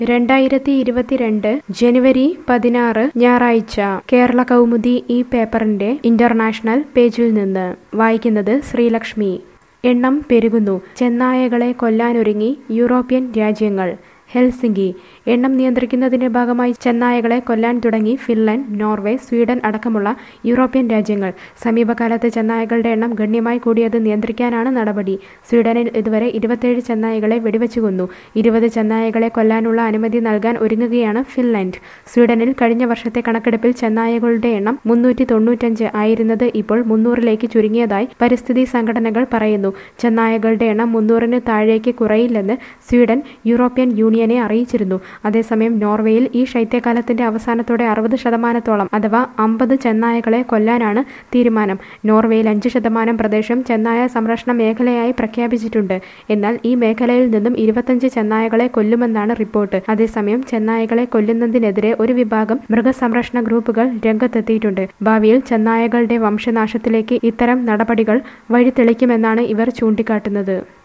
രണ്ടായിരത്തി ഇരുപത്തിരണ്ട് ജനുവരി പതിനാറ് ഞായറാഴ്ച കേരള കൗമുദി ഈ പേപ്പറിന്റെ ഇന്റർനാഷണൽ പേജിൽ നിന്ന് വായിക്കുന്നത് ശ്രീലക്ഷ്മി എണ്ണം പെരുകുന്നു ചെന്നായകളെ കൊല്ലാനൊരുങ്ങി യൂറോപ്യൻ രാജ്യങ്ങൾ ഹെൽസിംഗി എണ്ണം നിയന്ത്രിക്കുന്നതിന്റെ ഭാഗമായി ചെന്നായകളെ കൊല്ലാൻ തുടങ്ങി ഫിൻലൻഡ് നോർവേ സ്വീഡൻ അടക്കമുള്ള യൂറോപ്യൻ രാജ്യങ്ങൾ സമീപകാലത്ത് ചെന്നായകളുടെ എണ്ണം ഗണ്യമായി കൂടിയത് നിയന്ത്രിക്കാനാണ് നടപടി സ്വീഡനിൽ ഇതുവരെ ഇരുപത്തേഴ് ചെന്നായകളെ വെടിവെച്ചു കൊന്നു ഇരുപത് ചെന്നായകളെ കൊല്ലാനുള്ള അനുമതി നൽകാൻ ഒരുങ്ങുകയാണ് ഫിൻലൻഡ് സ്വീഡനിൽ കഴിഞ്ഞ വർഷത്തെ കണക്കെടുപ്പിൽ ചെന്നായകളുടെ എണ്ണം മുന്നൂറ്റി തൊണ്ണൂറ്റഞ്ച് ആയിരുന്നത് ഇപ്പോൾ മുന്നൂറിലേക്ക് ചുരുങ്ങിയതായി പരിസ്ഥിതി സംഘടനകൾ പറയുന്നു ചെന്നായകളുടെ എണ്ണം മുന്നൂറിന് താഴേക്ക് കുറയില്ലെന്ന് സ്വീഡൻ യൂറോപ്യൻ യൂണിയനെ അറിയിച്ചിരുന്നു അതേസമയം നോർവേയിൽ ഈ ശൈത്യകാലത്തിന്റെ അവസാനത്തോടെ അറുപത് ശതമാനത്തോളം അഥവാ അമ്പത് ചെന്നായകളെ കൊല്ലാനാണ് തീരുമാനം നോർവേയിൽ അഞ്ച് ശതമാനം പ്രദേശം ചെന്നായ സംരക്ഷണ മേഖലയായി പ്രഖ്യാപിച്ചിട്ടുണ്ട് എന്നാൽ ഈ മേഖലയിൽ നിന്നും ഇരുപത്തഞ്ച് ചെന്നായകളെ കൊല്ലുമെന്നാണ് റിപ്പോർട്ട് അതേസമയം ചെന്നായകളെ കൊല്ലുന്നതിനെതിരെ ഒരു വിഭാഗം മൃഗസംരക്ഷണ ഗ്രൂപ്പുകൾ രംഗത്തെത്തിയിട്ടുണ്ട് ഭാവിയിൽ ചെന്നായകളുടെ വംശനാശത്തിലേക്ക് ഇത്തരം നടപടികൾ വഴിതെളിക്കുമെന്നാണ് ഇവർ ചൂണ്ടിക്കാട്ടുന്നത്